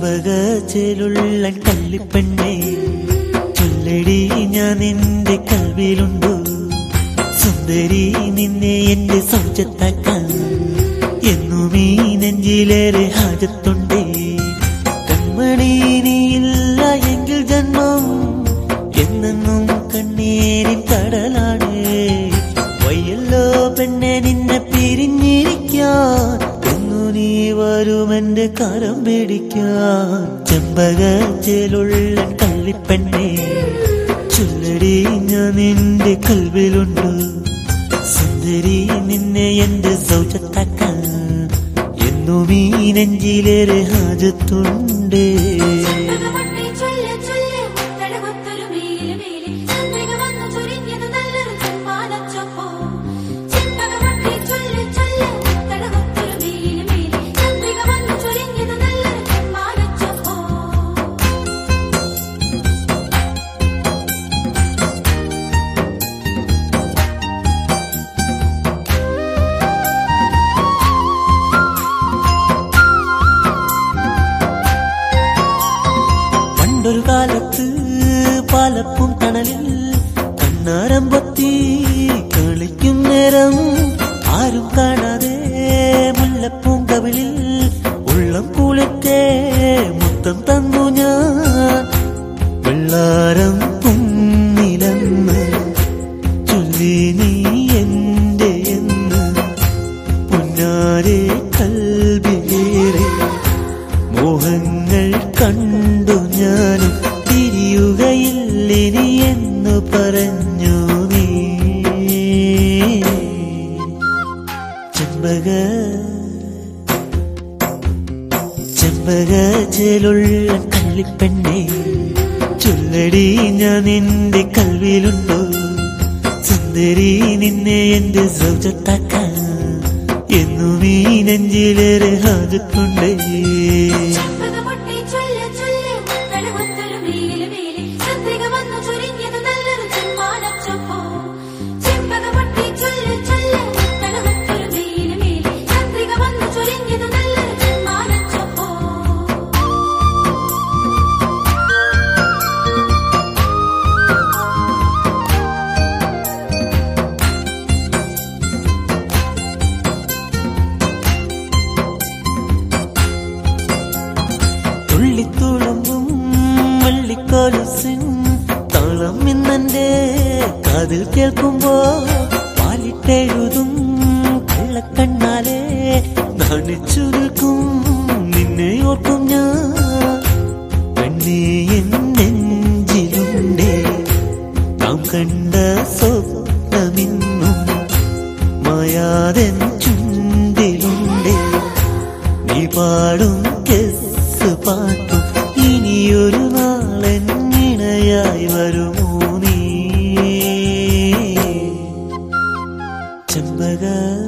ചെമ്പകച്ചിലുള്ള കള്ളിപ്പെണ്ണെ ചൊല്ലടി ഞാൻ നിന്റെ കൽവിലുണ്ടോ സുന്ദരി നിന്നെ എന്റെ സൗജത്താക്കാൻ എന്നും ഈ നെഞ്ചിലേറെ ഹാജത്തുണ്ടേ കൺമണി നീയില്ല എങ്കിൽ ജന്മം എന്നെന്നും കണ്ണീരിൻ കടലാണ് വയ്യല്ലോ പെണ്ണെ നിന്നെ പിരിഞ്ഞിരിക്കാൻ എന്നു നീ വരുമെന്റെ കരം പിടിക്കാൻ ചെമ്പകച്ചിലുള്ള കള്ളിപ്പെണ്ണെ ചൊല്ലടി ഞാൻ നിന്റെ കൽവിലുണ്ട് സുന്ദരി നിന്നെ എന്റെ സൗജത്താക്കാൻ എന്നും ഈ നെഞ്ചിലേറെ ഹാജത്തുണ്ട് ചെമ്പകമൊട്ടി ചൊല്ല് ചൊല്ല് തടവത്തൊരു മേല് മേലെ ചന്ദ്രിക വന്നു ചൊരിഞ്ഞത് നല്ലൊരു ചെമ്മാനച്ചൊപ്പോ ചെമ്പകമൊട്ടി ചൊല്ല് ചൊല്ല് തടവത്തൊരു മേല് മേലെ ചന്ദ്രിക വന്നു ചൊരിഞ്ഞത് നല്ലൊരു ചെമ്മാനച്ചൊപ്പോ പണ്ടൊരു കാലത്ത് പാലപ്പും തണലിൽ കണ്ണാരം പൊത്തി കളിക്കും നേരം ആരും കാണാതെ മുല്ലപ്പൂം കവിളിൽ ഉള്ളം കുളിറ്റേ മുത്തം തന്നു ഞാൻ വെള്ളാരം പൊന്നിലെന്ന് ചൊല്ലി നീ എന്റെ എന്ന് പൊന്നാരെ കൽവിലേറെ മോഹങ്ങൾ കണ്ടു ഞാനും തിരിയുകയില്ലിനി എന്ന് പറഞ്ഞു നീ ചെമ്പക ചെമ്പക ചേലുള്ള കള്ളിപ്പെണ്ണെ ചൊല്ലടി ഞാൻ നിന്റെ കൽവിലുണ്ടോ സുന്ദരി നിന്നെ എന്റെ സൗജത്താക്കാൻ എന്നും ഈ നെഞ്ചിലേറെ ഹാജത്തുണ്ടേ ചെമ്പകമൊട്ടി ചൊല്ല് ചൊല്ല് തടവത്തൊരു മേല് മേലെ ചന്ദ്രിക വന്നു ചൊരിഞ്ഞത് നല്ലൊരു ചെമ്മാനച്ചൊപ്പോ ചെമ്പകമൊട്ടി ചൊല്ല് ചൊല്ല് തടവത്തൊരു മേല് മേലെ ചന്ദ്രിക വന്നു ചൊരിഞ്ഞത് നല്ലൊരു ചെമ്മാനച്ചൊപ്പോ തുള്ളിത്തുളുമ്പും വള്ളിക്കോലസിൻ താളം ഇന്നെന്റെ കാതിൽ കേൾക്കുമ്പോ പാലിട്ടെഴുതും കള്ളക്കണ്ണാലെ നാണിച്ചു നിൽക്കും നിന്നെ ഓർക്കും ഞാൻ പെണ്ണേ എൻ നെഞ്ചിലുണ്ടേ നാം കണ്ട സ്വപ്നമിന്നും മായാതെൻ ചുണ്ടിലുണ്ടേ നീ പാടും കെസ് പാട്ടും ഇനിയൊരു നാളൻ ഇണയായി വരുമോ നീ ചെമ്പക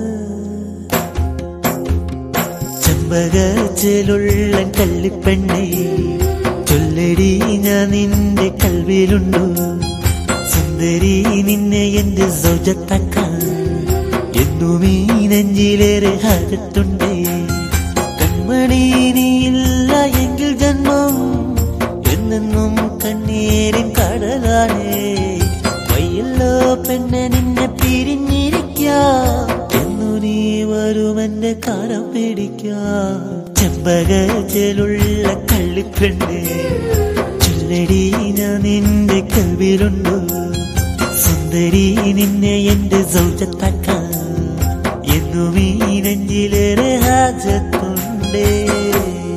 ചെമ്പക ചെലുള്ള കള്ളിപ്പെണ്ണെ ചൊല്ലടി ഞാൻ നിന്റെ കൽവിലുണ്ടോ സുന്ദരി നിന്നെ എന്റെ സൗജത്താക്കാൻ എന്നും ഈ നെഞ്ചിലേറെ ഹാജത്തുണ്ടേ കൺമണി നീയില്ല എങ്കിൽ ജന്മം എന്നെന്നും കണ്ണീരിൻ കടലാണേ വയ്യല്ലോ പെണ്ണെ നിന്നെ പിരിഞ്ഞിരിക്കാം എന്നു നീ വരുമെന്റെ കാരം പിടിക്കാം ചെമ്പകച്ചിലുള്ള കള്ളിപ്പെണ്ണേ ചൊല്ലടി ഞാൻ നിന്റെ കൽവിലുണ്ടോ സുന്ദരി നിന്നെ എന്റെ സൗജത്താക്കാൻ എന്നും ഈ നെഞ്ചിലേറെ ഹാജത്തുണ്ടേ